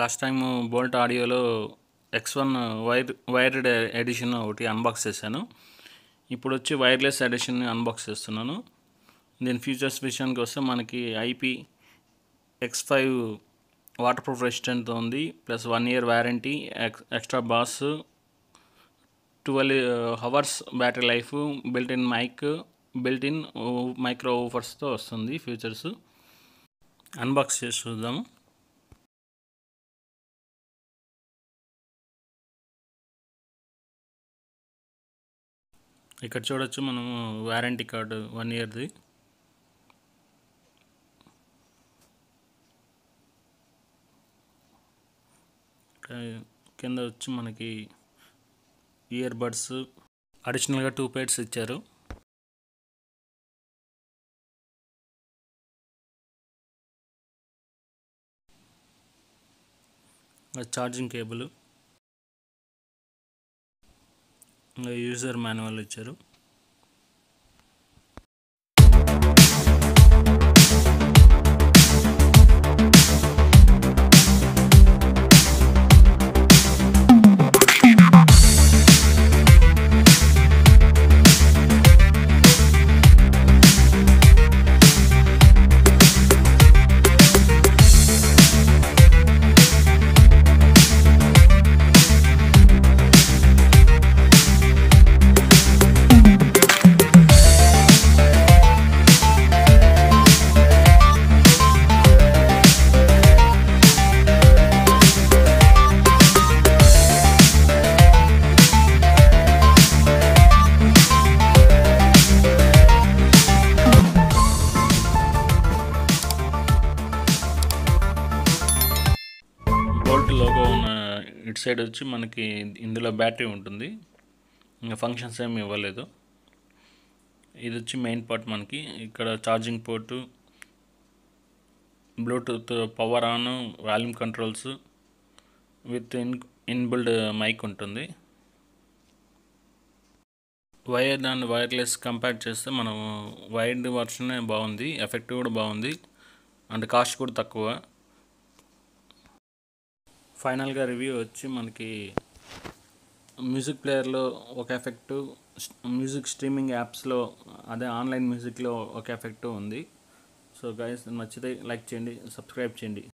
last time Boult ఆడియోలో X one wire wired edition ఒకటి unbox చేశాను ఇప్పుడు వచ్చి వైర్లెస్ ఎడిషన్ అన్బాక్స్ చేస్తున్నాను దీని ఫీచర్స్ విషయానికి వస్తే మనకి IP X five waterproof రెసిస్టెంట్తో ఉంది plus one year warranty X extra bass twelve hours battery life built in mic built in micro ఓఫర్స్తో వస్తుంది ఫీచర్స్ అన్బాక్స్ చేసి చూద్దాము ఇక్కడ చూడొచ్చు మనం వారంటీ కార్డు వన్ ఇయర్ది కింద వచ్చి మనకి ఇయర్ బడ్స్ అడిషనల్గా టూ పేడ్స్ ఇచ్చారు ఛార్జింగ్ కేబుల్ ఇంకా యూజర్ మాన్యువల్ ఇచ్చారు బోల్ట్ లోగో ఉన్న ఇటు సైడ్ వచ్చి మనకి ఇందులో బ్యాటరీ ఉంటుంది ఇంకా ఫంక్షన్స్ ఏమి ఇవ్వలేదు ఇది వచ్చి మెయిన్ పార్ట్ మనకి ఇక్కడ charging port bluetooth power on volume controls with in inbuilt mic ఉంటుంది వైర్డ్ అండ్ వైర్లెస్ కంపేర్ చేస్తే మనం వైర్డ్ వర్షనే బాగుంది ఎఫెక్ట్ కూడా బాగుంది అండ్ కాస్ట్ కూడా తక్కువ ఫైనల్గా రివ్యూ వచ్చి మనకి మ్యూజిక్ ప్లేయర్లో ఒక ఎఫెక్టు మ్యూజిక్ స్ట్రీమింగ్ యాప్స్లో అదే ఆన్లైన్ మ్యూజిక్లో ఒక ఎఫెక్టు ఉంది సో గైస్ నచ్చితే లైక్ చేయండి సబ్స్క్రైబ్ చేయండి